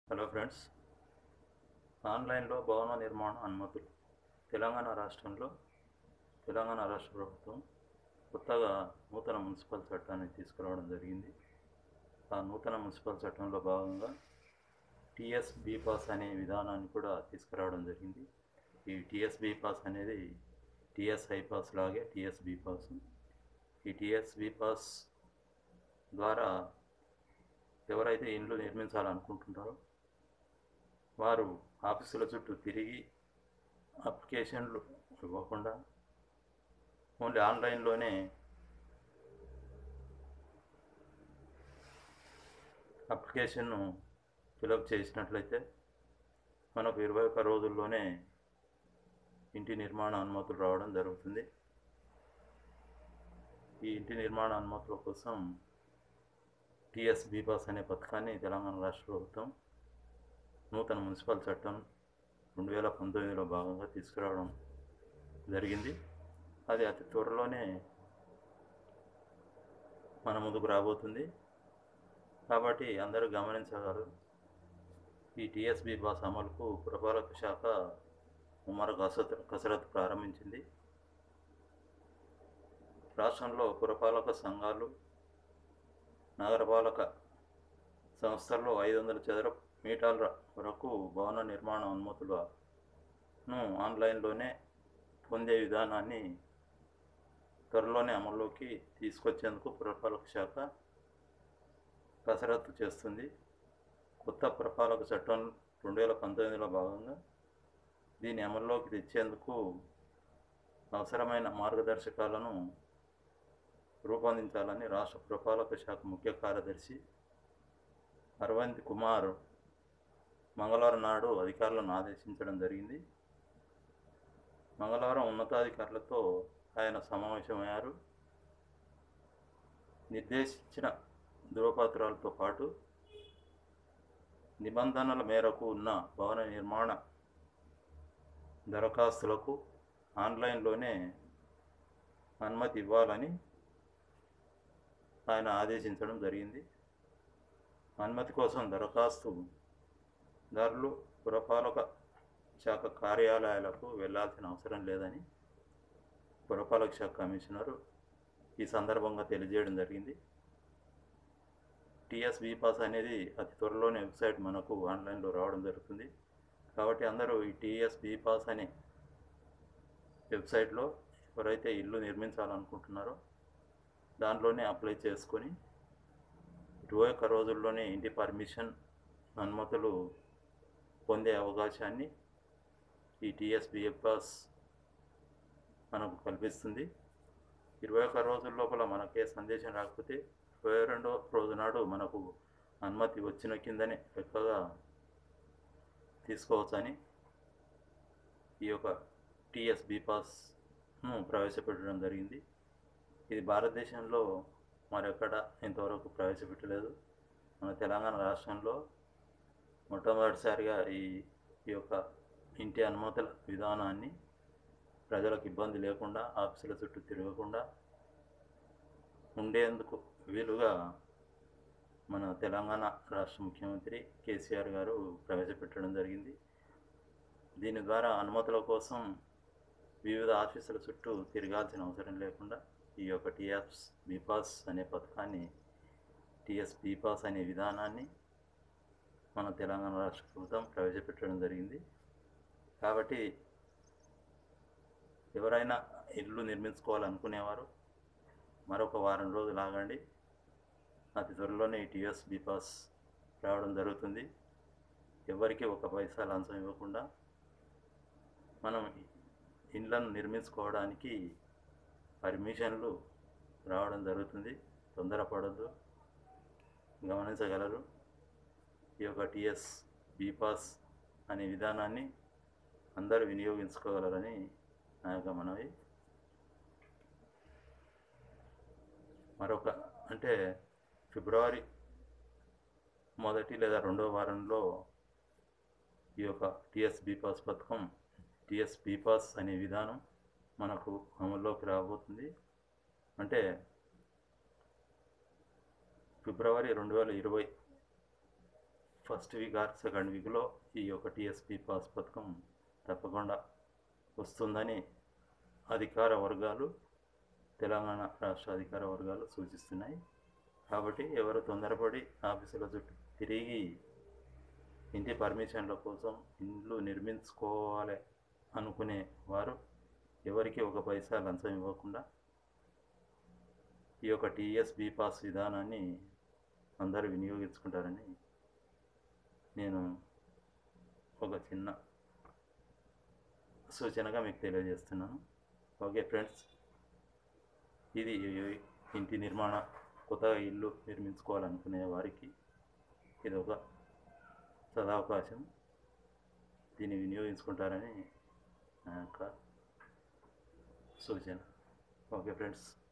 hello friends ఆన్లైన్లో భవన నిర్మాణ అనుమతులు తెలంగాణ రాష్ట్రంలో తెలంగాణ రాష్ట్ర ప్రభుత్వం కొత్తగా నూతన మున్సిపల్ చట్టాన్ని తీసుకురావడం జరిగింది ఆ నూతన మున్సిపల్ చట్టంలో భాగంగా టిఎస్ బి పాస్ అనే విధానాన్ని కూడా తీసుకురావడం జరిగింది ఈ టిఎస్ బి పాస్ అనేది టిఎస్ ఐ పాస్ లాగే టిఎస్ బి పాస్ ఈ టిఎస్ బి పాస్ ద్వారా ఎవరైతే ఇండ్లు నిర్మించాలనుకుంటున్నారో వారు ఆఫీసుల చుట్టూ తిరిగి అప్లికేషన్లు ఇవ్వకుండా ఓన్లీ ఆన్లైన్లోనే అప్లికేషన్ను ఫిలప్ చేసినట్లయితే మనకు ఇరవై ఒక్క రోజుల్లోనే ఇంటి నిర్మాణ అనుమతులు రావడం జరుగుతుంది ఈ ఇంటి నిర్మాణ అనుమతుల కోసం టిఎస్ బీపాస్ అనే పథకాన్ని తెలంగాణ రాష్ట్ర ప్రభుత్వం నూతన మున్సిపల్ చట్టం రెండు వేల పంతొమ్మిదిలో భాగంగా తీసుకురావడం జరిగింది అది అతి త్వరలోనే మన ముందుకు రాబోతుంది కాబట్టి అందరూ గమనించగలరు ఈ టిఎస్బి బాస్ అమలుకు పురపాలక శాఖ ముమ్మర కసరత్తు కసరత్తు ప్రారంభించింది రాష్ట్రంలో పురపాలక సంఘాలు నగరపాలక సంస్థల్లో ఐదు వందల చదరపు మీటర్ల వరకు భవన నిర్మాణ అనుమతులను ఆన్లైన్లోనే పొందే విధానాన్ని త్వరలోనే అమల్లోకి తీసుకొచ్చేందుకు పురపాలక శాఖ కసరత్తు చేస్తుంది కొత్త పురపాలక చట్టం రెండు వేల పంతొమ్మిదిలో భాగంగా దీన్ని అమల్లోకి తెచ్చేందుకు అవసరమైన మార్గదర్శకాలను రూపొందించాలని రాష్ట్ర పురపాలక శాఖ ముఖ్య కార్యదర్శి అరవింద్ కుమార్ మంగళవారం నాడు అధికారులను ఆదేశించడం జరిగింది మంగళవారం ఉన్నతాధికారులతో ఆయన సమావేశమయ్యారు నిర్దేశించిన ధృవపత్రాలతో పాటు నిబంధనల మేరకు ఉన్న భవన నిర్మాణ దరఖాస్తులకు ఆన్లైన్లోనే అనుమతి ఇవ్వాలని ఆయన ఆదేశించడం జరిగింది అనుమతి కోసం దరఖాస్తు దారులు పురపాలక శాఖ కార్యాలయాలకు వెళ్ళాల్సిన అవసరం లేదని పురపాలక శాఖ కమిషనరు ఈ సందర్భంగా తెలియజేయడం జరిగింది టిఎస్ పాస్ అనేది అతి త్వరలోనే వెబ్సైట్ మనకు ఆన్లైన్లో రావడం జరుగుతుంది కాబట్టి అందరూ ఈ టిఎస్ పాస్ అనే వెబ్సైట్లో ఎవరైతే ఇల్లు నిర్మించాలనుకుంటున్నారో దాంట్లోనే అప్లై చేసుకొని ఇరవై ఒక్క రోజుల్లోనే ఇంటి పర్మిషన్ అనుమతులు పొందే అవకాశాన్ని ఈ టిఎస్ పాస్ మనకు కల్పిస్తుంది ఇరవై ఒక్క రోజుల లోపల మనకే సందేశం రాకపోతే ఇరవై రెండో రోజు నాడు మనకు అనుమతి వచ్చిన కిందనే లెక్కగా తీసుకోవచ్చని ఈ యొక్క టిఎస్ పాస్ను ప్రవేశపెట్టడం జరిగింది ఇది భారతదేశంలో మరెక్కడ ఇంతవరకు ప్రవేశపెట్టలేదు మన తెలంగాణ రాష్ట్రంలో మొట్టమొదటిసారిగా ఈ ఈ యొక్క ఇంటి అనుమతుల విధానాన్ని ప్రజలకు ఇబ్బంది లేకుండా ఆఫీసుల చుట్టూ తిరగకుండా ఉండేందుకు వీలుగా మన తెలంగాణ రాష్ట్ర ముఖ్యమంత్రి కేసీఆర్ గారు ప్రవేశపెట్టడం జరిగింది దీని ద్వారా అనుమతుల కోసం వివిధ ఆఫీసుల చుట్టూ తిరగాల్సిన అవసరం లేకుండా ఈ యొక్క టిఎస్ బీపాస్ అనే పథకాన్ని టిఎస్ బీపాస్ అనే విధానాన్ని మన తెలంగాణ రాష్ట్ర ప్రభుత్వం ప్రవేశపెట్టడం జరిగింది కాబట్టి ఎవరైనా ఇల్లు నిర్మించుకోవాలనుకునేవారు మరొక వారం రోజులు ఆగండి అతి త్వరలోనే ఈ టిఎస్ బీపాస్ రావడం జరుగుతుంది ఎవరికి ఒక పైసా లంచం ఇవ్వకుండా మనం ఇండ్లను నిర్మించుకోవడానికి పర్మిషన్లు రావడం జరుగుతుంది తొందరపడద్దు గమనించగలరు ఈ యొక్క టిఎస్ బీపాస్ అనే విధానాన్ని అందరూ వినియోగించుకోగలరని నా యొక్క మనవి మరొక అంటే ఫిబ్రవరి మొదటి లేదా రెండో వారంలో ఈ యొక్క టిఎస్ బీపాస్ పథకం టిఎస్ బీపాస్ అనే విధానం మనకు అమల్లోకి రాబోతుంది అంటే ఫిబ్రవరి రెండు వేల ఇరవై ఫస్ట్ వీక్ ఆర్ సెకండ్ వీక్లో ఈ యొక్క టీఎస్పీ పాస్ పథకం తప్పకుండా వస్తుందని అధికార వర్గాలు తెలంగాణ రాష్ట్ర అధికార వర్గాలు సూచిస్తున్నాయి కాబట్టి ఎవరు తొందరపడి ఆఫీసుల చుట్టూ తిరిగి ఇంటి పర్మిషన్ల కోసం ఇండ్లు నిర్మించుకోవాలి అనుకునే వారు ఎవరికి ఒక పైసా లంచం ఇవ్వకుండా ఈ యొక్క టీఎస్బీ పాస్ విధానాన్ని అందరూ వినియోగించుకుంటారని నేను ఒక చిన్న సూచనగా మీకు తెలియజేస్తున్నాను ఓకే ఫ్రెండ్స్ ఇది ఇంటి నిర్మాణ కొత్తగా ఇల్లు నిర్మించుకోవాలనుకునే వారికి ఇది ఒక సదావకాశం దీన్ని వినియోగించుకుంటారని నా యొక్క సూచన ఓకే ఫ్రెండ్స్